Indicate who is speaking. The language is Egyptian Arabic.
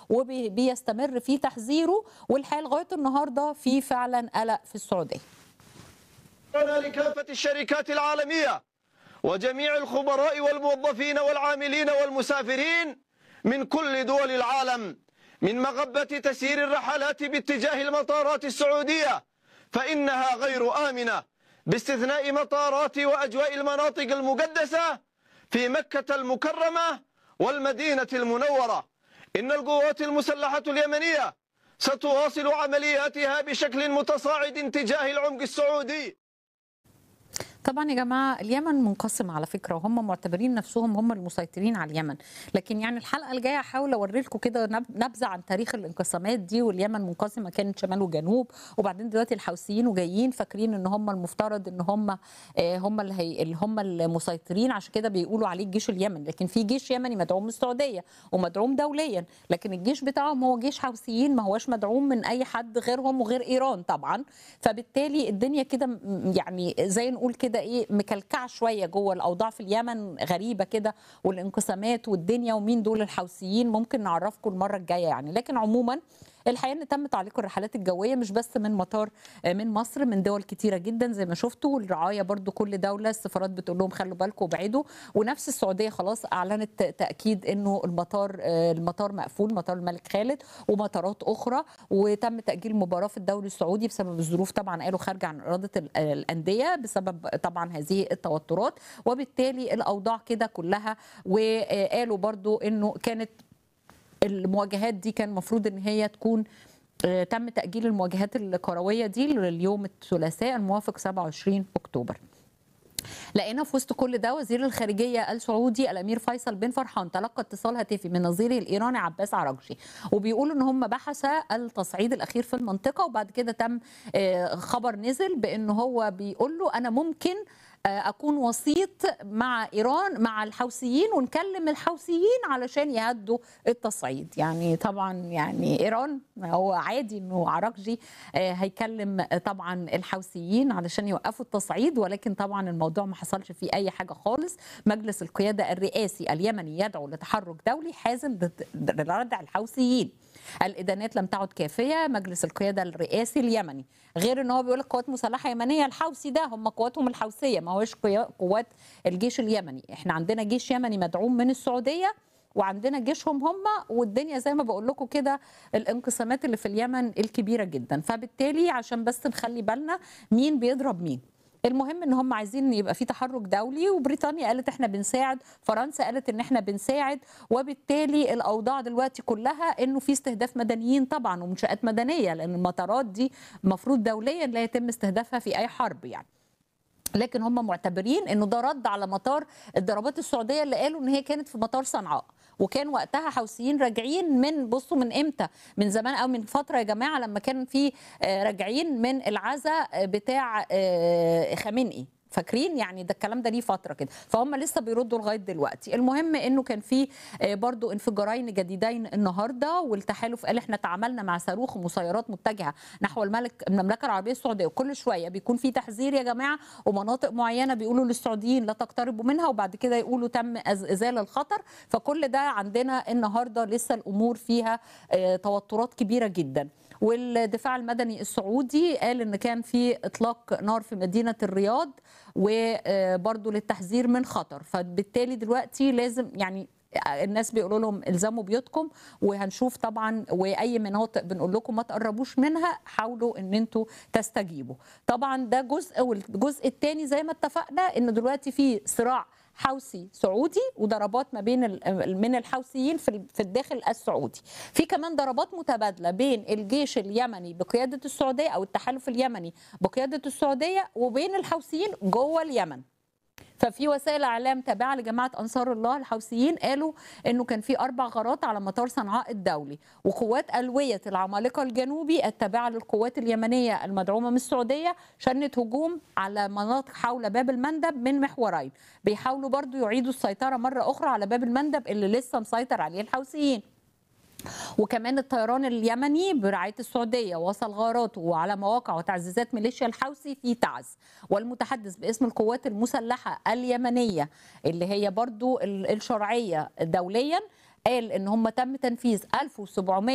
Speaker 1: وبيستمر في تحذيره والحقيقه لغايه النهارده في فعلا قلق في السعوديه
Speaker 2: أنا لكافة الشركات العالمية وجميع الخبراء والموظفين والعاملين والمسافرين من كل دول العالم من مغبة تسيير الرحلات باتجاه المطارات السعودية فإنها غير آمنة باستثناء مطارات وأجواء المناطق المقدسة في مكة المكرمة والمدينة المنورة إن القوات المسلحة اليمنية ستواصل عملياتها بشكل متصاعد تجاه العمق السعودي
Speaker 1: طبعا يا جماعه اليمن منقسم على فكره وهم معتبرين نفسهم هم المسيطرين على اليمن لكن يعني الحلقه الجايه هحاول اوري لكم كده نبذه عن تاريخ الانقسامات دي واليمن منقسمه كانت شمال وجنوب وبعدين دلوقتي الحوثيين وجايين فاكرين ان هم المفترض ان هم هم اللي, هي اللي هم المسيطرين عشان كده بيقولوا عليه الجيش اليمني لكن في جيش يمني مدعوم من السعوديه ومدعوم دوليا لكن الجيش بتاعهم هو جيش حوثيين ما هوش مدعوم من اي حد غيرهم وغير ايران طبعا فبالتالي الدنيا كده يعني زي نقول كده ايه مكلكعه شويه جوه الاوضاع في اليمن غريبه كده والانقسامات والدنيا ومين دول الحوثيين ممكن نعرفكم المره الجايه يعني لكن عموما الحقيقه ان تم تعليق الرحلات الجويه مش بس من مطار من مصر من دول كتيره جدا زي ما شفتوا والرعايه برضو كل دوله السفارات بتقول لهم خلوا بالكم وابعدوا ونفس السعوديه خلاص اعلنت تاكيد انه المطار المطار مقفول مطار الملك خالد ومطارات اخرى وتم تاجيل المباراه في الدوري السعودي بسبب الظروف طبعا قالوا خارجه عن اراده الانديه بسبب طبعا هذه التوترات وبالتالي الاوضاع كده كلها وقالوا برضو انه كانت المواجهات دي كان المفروض ان هي تكون تم تاجيل المواجهات الكرويه دي لليوم الثلاثاء الموافق 27 اكتوبر لقينا في وسط كل ده وزير الخارجيه السعودي الامير فيصل بن فرحان تلقى اتصال هاتفي من نظيره الايراني عباس عراقجي وبيقولوا ان هم بحث التصعيد الاخير في المنطقه وبعد كده تم خبر نزل بان هو بيقول له انا ممكن اكون وسيط مع ايران مع الحوثيين ونكلم الحوثيين علشان يهدوا التصعيد يعني طبعا يعني ايران هو عادي انه عراقجي هيكلم طبعا الحوثيين علشان يوقفوا التصعيد ولكن طبعا الموضوع ما حصلش فيه اي حاجه خالص مجلس القياده الرئاسي اليمني يدعو لتحرك دولي حازم لردع الحوثيين الادانات لم تعد كافيه مجلس القياده الرئاسي اليمني غير ان هو بيقول لك قوات مسلحه يمنيه الحوثي ده هم قواتهم الحوثيه ما هوش قوات الجيش اليمني احنا عندنا جيش يمني مدعوم من السعوديه وعندنا جيشهم هم والدنيا زي ما بقول لكم كده الانقسامات اللي في اليمن الكبيره جدا فبالتالي عشان بس نخلي بالنا مين بيضرب مين المهم ان هم عايزين يبقى في تحرك دولي وبريطانيا قالت احنا بنساعد فرنسا قالت ان احنا بنساعد وبالتالي الاوضاع دلوقتي كلها انه في استهداف مدنيين طبعا ومنشات مدنيه لان المطارات دي المفروض دوليا لا يتم استهدافها في اي حرب يعني لكن هم معتبرين انه ده رد على مطار الضربات السعوديه اللي قالوا ان هي كانت في مطار صنعاء وكان وقتها حوثيين راجعين من بصوا من امتى من زمان او من فتره يا جماعه لما كان في راجعين من العزاء بتاع خامنئي فاكرين يعني ده الكلام ده ليه فتره كده فهم لسه بيردوا لغايه دلوقتي المهم انه كان في برضو انفجارين جديدين النهارده والتحالف قال احنا تعاملنا مع صاروخ ومسيرات متجهه نحو الملك المملكه العربيه السعوديه وكل شويه بيكون في تحذير يا جماعه ومناطق معينه بيقولوا للسعوديين لا تقتربوا منها وبعد كده يقولوا تم ازاله الخطر فكل ده عندنا النهارده لسه الامور فيها توترات كبيره جدا والدفاع المدني السعودي قال ان كان في اطلاق نار في مدينه الرياض وبرضه للتحذير من خطر فبالتالي دلوقتي لازم يعني الناس بيقولوا لهم الزموا بيوتكم وهنشوف طبعا واي مناطق بنقول لكم ما تقربوش منها حاولوا ان انتوا تستجيبوا طبعا ده جزء والجزء الثاني زي ما اتفقنا ان دلوقتي في صراع حوثي سعودي وضربات ما بين من الحوثيين في في الداخل السعودي في كمان ضربات متبادله بين الجيش اليمني بقياده السعوديه او التحالف اليمني بقياده السعوديه وبين الحوثيين جوه اليمن ففي وسائل اعلام تابعه لجماعه انصار الله الحوثيين قالوا انه كان في اربع غارات على مطار صنعاء الدولي وقوات الويه العمالقه الجنوبي التابعه للقوات اليمنيه المدعومه من السعوديه شنت هجوم على مناطق حول باب المندب من محورين بيحاولوا برضو يعيدوا السيطره مره اخرى على باب المندب اللي لسه مسيطر عليه الحوثيين وكمان الطيران اليمني برعايه السعوديه وصل غاراته على مواقع وتعزيزات ميليشيا الحوثي في تعز والمتحدث باسم القوات المسلحه اليمنيه اللي هي برضو الشرعيه دوليا قال ان هم تم تنفيذ 1700